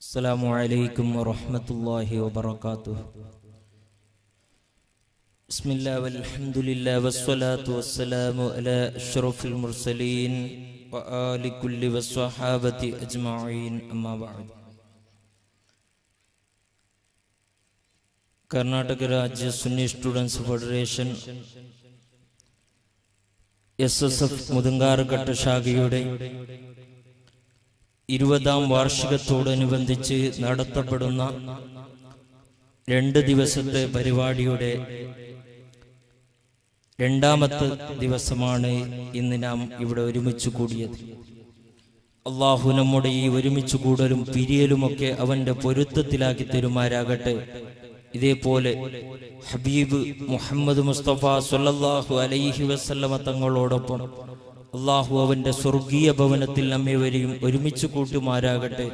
السلام عليكم ورحمة الله وبركاته بسم الله والحمد لله والصلاة والسلام على أشرف المرسلين وآل كل والصحابة أجمعين أما بعد കർണാടക രാജ്യ Sunni students federation S S F മുതുങ്കാറുകട്ട ശാഖയുടെ ഇരുപതാം വാർഷികത്തോടനുബന്ധിച്ച് നടത്തപ്പെടുന്ന രണ്ട് ദിവസത്തെ പരിപാടിയുടെ രണ്ടാമത്തെ ദിവസമാണ് ഇന്ന് നാം ഇവിടെ ഒരുമിച്ച് കൂടിയത് അള്ളാഹു നമ്മുടെ ഈ ഒരുമിച്ച് കൂടലും പിരിയലുമൊക്കെ അവന്റെ പൊരുത്തത്തിലാക്കി തരുമാരാകട്ടെ ഇതേപോലെ ഹബീബ് മുഹമ്മദ് മുസ്തഫ സല്ലല്ലാഹു അലൈഹി വസല്ലമ തങ്ങളോടൊപ്പം അള്ളാഹു അവന്റെ സ്വർഗീയ ഭവനത്തിൽ നമ്മേവരെയും ഒരുമിച്ച് കൂട്ടുമാരാകട്ടെ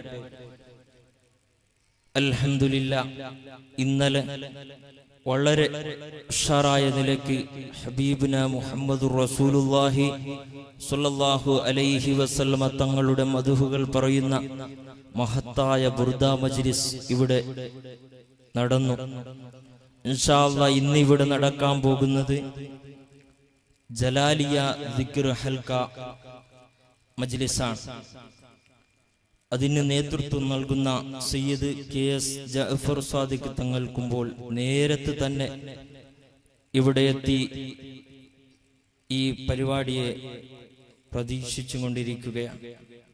അൽഹംദുലില്ല ഇന്നലെ വളരെ ഉഷാറായ നിലയ്ക്ക് ഹബീബിന മുഹമ്മദ് റസൂലുല്ലാഹി സല്ലല്ലാഹു അലൈഹി വസല്ലമ തങ്ങളുടെ മധുഹുകൾ പറയുന്ന മഹത്തായ ബുർദ മജ്ലിസ് ഇവിടെ നടന്നു ഇൻഷാ അല്ലാ ഇന്ന് ഇവിടെ നടക്കാൻ പോകുന്നത് ജലാലിയ ദിക്ർ ഹൽക്ക മജ്ലിസാണ് അതിന് നേതൃത്വം നൽകുന്ന സയ്യിദ് കെ എസ് ജഅഫർ സാദിഖ് തങ്ങൾക്കുമ്പോൾ നേരത്തെ തന്നെ ഇവിടെ എത്തി ഈ പരിപാടിയെ പ്രതീക്ഷിച്ചുകൊണ്ടിരിക്കുകയാണ്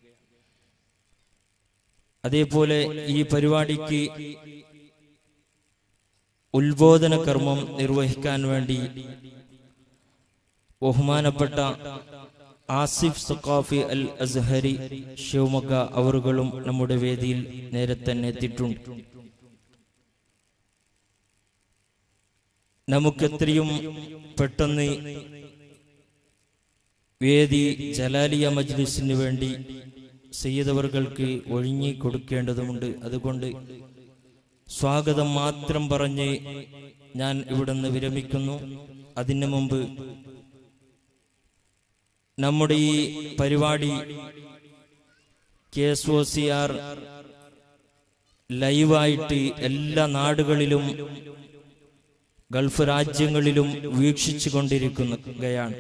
അതേപോലെ ഈ പരിപാടിക്ക് ഉത്ബോധന കർമ്മം നിർവഹിക്കാൻ വേണ്ടി ബഹുമാനപ്പെട്ട ആസിഫ് സഖാഫി അൽ അസ്ഹരി ശിവമൊഗ്ഗ അവറുകളും നമ്മുടെ വേദിയിൽ നേരെ തന്നെ എത്തിയിട്ടുണ്ട് നമുക്കെത്രയും പെട്ടെന്ന് വേദി ജലാലിയ മജ്ലിസിന് വേണ്ടി സയ്യിദവറുകൾക്ക് ഒഴിഞ്ഞി കൊടുക്കേണ്ടതുണ്ട് അതുകൊണ്ട് സ്വാഗതം മാത്രം പറഞ്ഞ് ഞാൻ ഇവിടുന്ന് വിരമിക്കുന്നു അതിനു മുമ്പ് നമ്മുടെ ഈ പരിപാടി K S O C R ലൈവായിട്ട് എല്ലാ നാടുകളിലും ഗൾഫ് രാജ്യങ്ങളിലും വീക്ഷിച്ചു കൊണ്ടിരിക്കുകയാണ്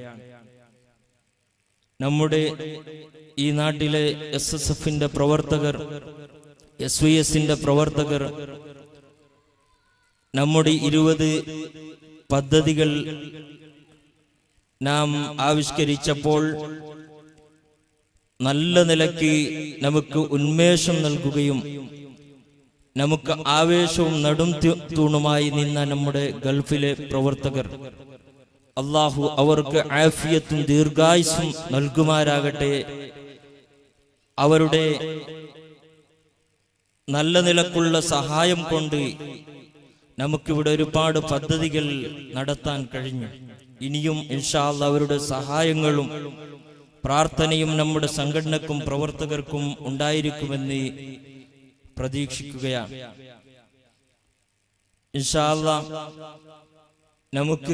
നമ്മുടെ ഈ നാട്ടിലെ എസ് എസ് എഫിന്റെ പ്രവർത്തകർ എസ് വി എസിന്റെ പ്രവർത്തകർ നമ്മുടെ ഇരുപത് പദ്ധതികൾ നാം ആവിഷ്കരിച്ചപ്പോൾ നല്ല നിലയ്ക്ക് നമുക്ക് ഉന്മേഷം നൽകുകയും നമുക്ക് ആവേശവും നടും തൂണുമായി നിന്ന നമ്മുടെ ഗൾഫിലെ പ്രവർത്തകർ അള്ളാഹു അവർക്ക് ആഫിയത്തും ദീർഘായുസും നൽകുമാരാകട്ടെ അവരുടെ നല്ല നിലക്കുള്ള സഹായം കൊണ്ട് നമുക്കിവിടെ ഒരുപാട് പദ്ധതികൾ നടത്താൻ കഴിഞ്ഞു ഇനിയും ഇൻഷാല്ല അവരുടെ സഹായങ്ങളും പ്രാർത്ഥനയും നമ്മുടെ സംഘടനക്കും പ്രവർത്തകർക്കും ഉണ്ടായിരിക്കുമെന്ന് പ്രതീക്ഷിക്കുകയാണ് ഇൻഷാല്ല നമുക്ക്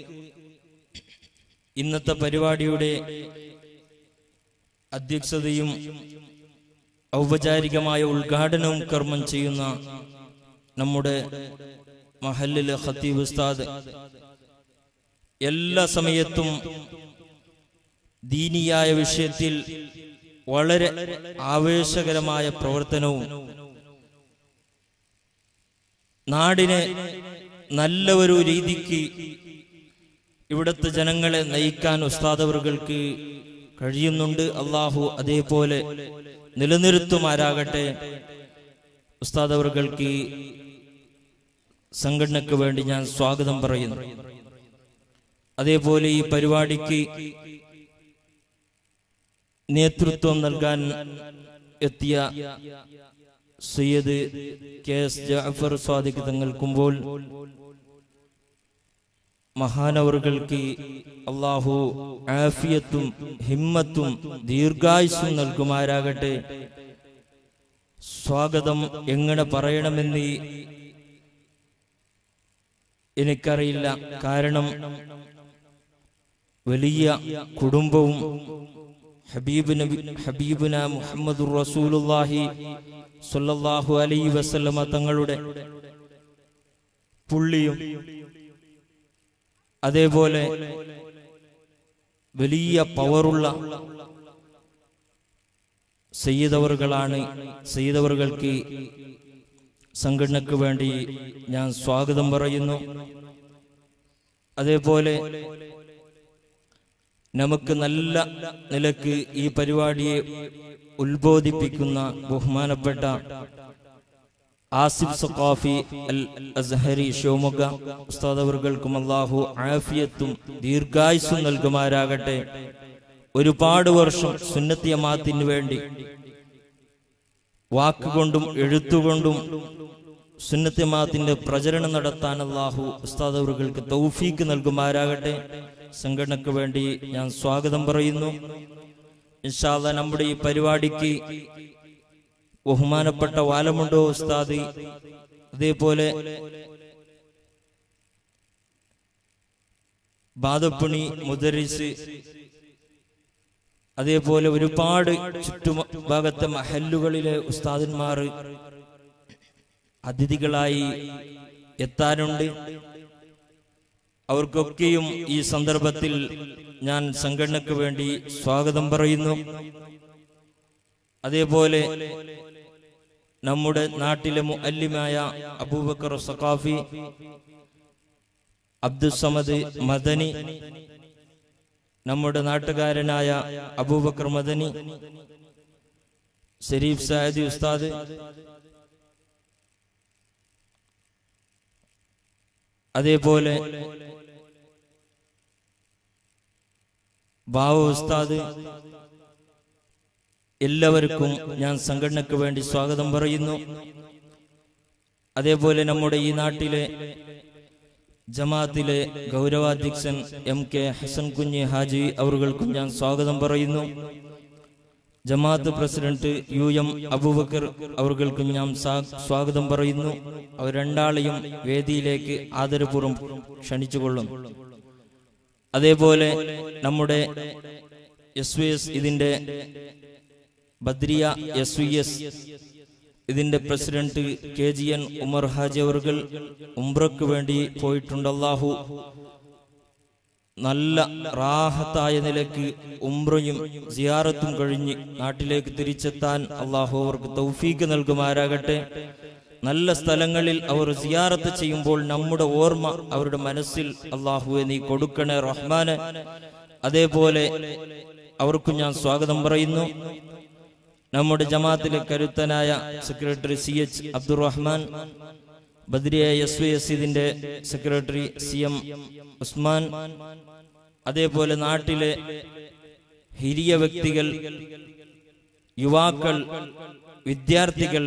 ഇന്നത്തെ പരിപാടിയുടെ അധ്യക്ഷതയും ഔപചാരികമായ ഉദ്ഘാടനവും കർമ്മം ചെയ്യുന്ന നമ്മുടെ മഹല്ലിലെ ഖത്തീബ് ഉസ്താദ് എല്ലാ സമയത്തും ദീനിയായ വിഷയത്തിൽ വളരെ ആവേശകരമായ പ്രവർത്തനവും നാടിനെ നല്ല ഒരു രീതിക്ക് ഇവിടുത്തെ ജനങ്ങളെ നയിക്കാൻ ഉസ്താദവറുകൾക്ക് കഴിയുന്നുണ്ട് അള്ളാഹു അതേപോലെ നിലനിർത്തുമാരാകട്ടെ ഉസ്താദവറുകൾക്ക് സംഘടനയ്ക്ക് വേണ്ടി ഞാൻ സ്വാഗതം പറയുന്നു അതേപോലെ ഈ പരിപാടിക്ക് നേതൃത്വം നൽകാൻ എത്തിയ സയ്യദ് കെ എസ് ജാഫർ സ്വാദിഖ് തങ്ങൾക്കുമ്പോൾ മഹാനവറുകൾക്ക് അള്ളാഹു ആഫിയത്തും ഹിമ്മത്തും ദീർഘായുസും നൽകുമാരാകട്ടെ സ്വാഗതം എങ്ങനെ പറയണമെന്ന് എനിക്കറിയില്ല കാരണം വലിയ കുടുംബവും ഹബീബ് നബി ഹബീബുന മുഹമ്മദുർ റസൂലുള്ളാഹി സ്വല്ലല്ലാഹു അലൈഹി വസല്ലമ തങ്ങളുടെ പുള്ളിയും അതേപോലെ വലിയ പവറുള്ള സയ്യിദവറുകളാണ് സയ്യിദവറുകൾക്ക് സംഘടനയ്ക്ക് വേണ്ടി ഞാൻ സ്വാഗതം പറയുന്നു അതേപോലെ നമുക്ക് നല്ല നിലക്ക് ഈ പരിപാടിയെ ഉത്ബോധിപ്പിക്കുന്ന ബഹുമാനപ്പെട്ട ആസിഫ് സഖാഫി അൽ അസ്ഹരി ഷിവമൊഗ ഉസ്താദ് അവർകൾക്കും അള്ളാഹു ആഫിയത്തും ദീർഘായുസ്സും നൽകുമാരാകട്ടെ ഒരുപാട് വർഷം സുന്നത്തിയമാത്തിന് വേണ്ടി വാക്കുകൊണ്ടും എഴുത്തുകൊണ്ടും സുന്നത്തിയമാത്തിന്റെ പ്രചരണം നടത്താൻ അള്ളാഹു ഉസ്താദ് അവർക്ക് തൗഫീക്ക് നൽകുമാരാകട്ടെ സംഘടനയ്ക്ക് വേണ്ടി ഞാൻ സ്വാഗതം പറയുന്നു ഇൻഷാല്ല നമ്മുടെ ഈ പരിപാടിക്ക് ബഹുമാനപ്പെട്ട വാലമുണ്ടോ ഉസ്താദ് അതേപോലെ ബാദപ്പണി മുദരിസ് അതേപോലെ ഒരുപാട് ചുറ്റുഭാഗത്തെ മഹല്ലുകളിലെ ഉസ്താദന്മാർ അതിഥികളായി എത്താനുണ്ട് അവർക്കൊക്കെയും ഈ സന്ദർഭത്തിൽ ഞാൻ സംഘടനയ്ക്ക് വേണ്ടി സ്വാഗതം പറയുന്നു അതേപോലെ നമ്മുടെ നാട്ടിലെ മുഅല്ലിമായ അബൂബക്കർ സഖാഫി അബ്ദുസമദ് മദനി നമ്മുടെ നാട്ടുകാരനായ അബൂബക്കർ മദനി ഷരീഫ് സായദി ഉസ്താദ് അതേപോലെ ബാവ ഉസ്താദ് എല്ലാവർക്കും ഞാൻ സംഘടനയ്ക്ക് വേണ്ടി സ്വാഗതം പറയുന്നു അതേപോലെ നമ്മുടെ ഈ നാട്ടിലെ ജമാഅത്തിലെ ഗൗരവാധ്യക്ഷൻ എം കെ ഹസൻ കുഞ്ഞി ഹാജി അവർകൾക്കും ഞാൻ സ്വാഗതം പറയുന്നു ജമാഅത്ത് പ്രസിഡന്റ് യു എം അബൂബക്കർ അവർകൾക്കും ഞാൻ സാ- സ്വാഗതം പറയുന്നു അവർ രണ്ടാളെയും വേദിയിലേക്ക് ആദരപൂർവ്വം ക്ഷണിച്ചുകൊള്ളുന്നു അതേപോലെ നമ്മുടെ എസ് വി എസ് ഇതിന്റെ ബദ്രിയ എസ് വി എസ് ഇതിന്റെ president K G N Umar Haji അവർകൾ ഉംറയ്ക്ക് വേണ്ടി പോയിട്ടുണ്ട് അള്ളാഹു നല്ല റാഹത്തായ നിലക്ക് ഉംറയും സിയാറത്തും കഴിഞ്ഞ് നാട്ടിലേക്ക് തിരിച്ചെത്താൻ അള്ളാഹു അവർക്ക് തൗഫീക്ക് നൽകുമാരാകട്ടെ നല്ല സ്ഥലങ്ങളിൽ അവർ സിയാറത്ത് ചെയ്യുമ്പോൾ നമ്മുടെ ഓർമ്മ അവരുടെ മനസ്സിൽ അള്ളാഹുവെ നീ കൊടുക്കണേ റഹ്മാന് അതേപോലെ അവർക്കും ഞാൻ സ്വാഗതം പറയുന്നു നമ്മുടെ ജമാഅത്തിലെ കരുത്തനായ secretary C H Abdurahman Badriya S V S ഇതിന്റെ സെക്രട്ടറി സി എം ഉസ്മാൻ അതേപോലെ നാട്ടിലെ ഹിരിയ വ്യക്തികൾ യുവാക്കൾ വിദ്യാർത്ഥികൾ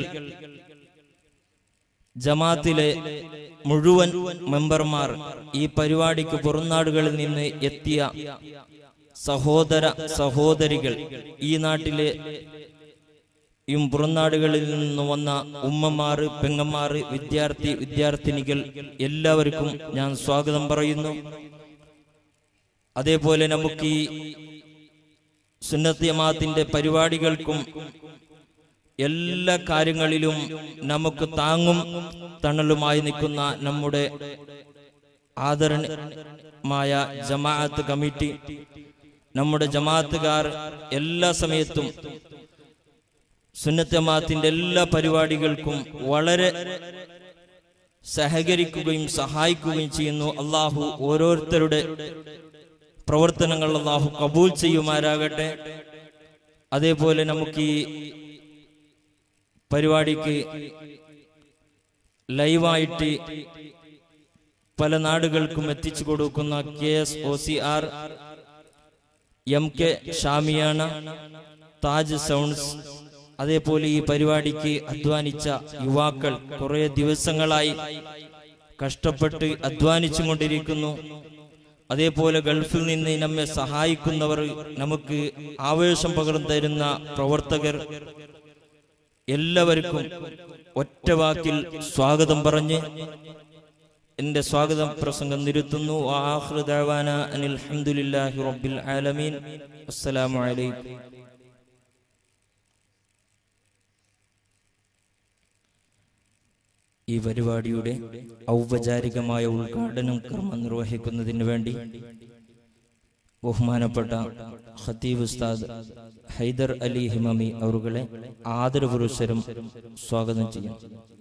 ജമാഅത്തിലെ മുഴുവൻ മെമ്പർമാർ ഈ പരിപാടിക്ക് പുറംനാടുകളിൽ നിന്ന് എത്തിയ സഹോദര സഹോദരികൾ ഈ നാട്ടിലെ ഈ പുറംനാടുകളിൽ നിന്ന് വന്ന ഉമ്മമാറ് പെങ്ങന്മാറ് വിദ്യാർത്ഥി വിദ്യാർത്ഥിനികൾ എല്ലാവർക്കും ഞാൻ സ്വാഗതം പറയുന്നു അതേപോലെ നമുക്ക് ഈ സുന്നത്തിയമാത്തിന്റെ പരിപാടികൾക്കും എല്ലാ കാര്യങ്ങളിലും നമുക്ക് താങ്ങും തണലുമായി നിൽക്കുന്ന നമ്മുടെ ആദരണമായ ജമാഅത്ത് കമ്മിറ്റി നമ്മുടെ ജമാഅത്തുകാർ എല്ലാ സമയത്തും സുന്നത്തമാത്തിന്റെ എല്ലാ പരിപാടികൾക്കും വളരെ സഹകരിക്കുകയും സഹായിക്കുകയും ചെയ്യുന്നു അള്ളാഹു ഓരോരുത്തരുടെ പ്രവർത്തനങ്ങൾ അള്ളാഹു കബൂൽ ചെയ്യുമാരാകട്ടെ അതേപോലെ നമുക്ക് ഈ പരിപാടിക്ക് ലൈവായിട്ട് പല നാടുകൾക്കും എത്തിച്ചു കൊടുക്കുന്ന K S O C R M K Shamiana Taj sounds അതേപോലെ ഈ പരിപാടിക്ക് അധ്വാനിച്ച യുവാക്കൾ കുറെ ദിവസങ്ങളായി കഷ്ടപ്പെട്ട് അധ്വാനിച്ചു കൊണ്ടിരിക്കുന്നു അതേപോലെ ഗൾഫിൽ നിന്ന് നമ്മെ സഹായിക്കുന്നവർ നമുക്ക് ആവേശം പകർന്നു തരുന്ന പ്രവർത്തകർ എല്ലാവർക്കും ഒറ്റ വാക്കിൽ സ്വാഗതം പറഞ്ഞ് എന്റെ സ്വാഗത പ്രസംഗം നിരുത്തുന്നു ആഖിറു ദഅവാന അനിൽ ഹംദുലില്ലാഹി റബ്ബിൽ ആലമീൻ അസ്സലാമു അലൈക്കും ഈ പരിപാടിയുടെ ഔപചാരികമായ ഉദ്ഘാടനം കർമ്മം നിർവഹിക്കുന്നതിന് വേണ്ടി ബഹുമാനപ്പെട്ട ഖത്തീബ് ഉസ്താദ് ഹൈദർ അലി ഹിമമി അവരുകളെ ആദരപുരസ്സരം സ്വാഗതം ചെയ്യും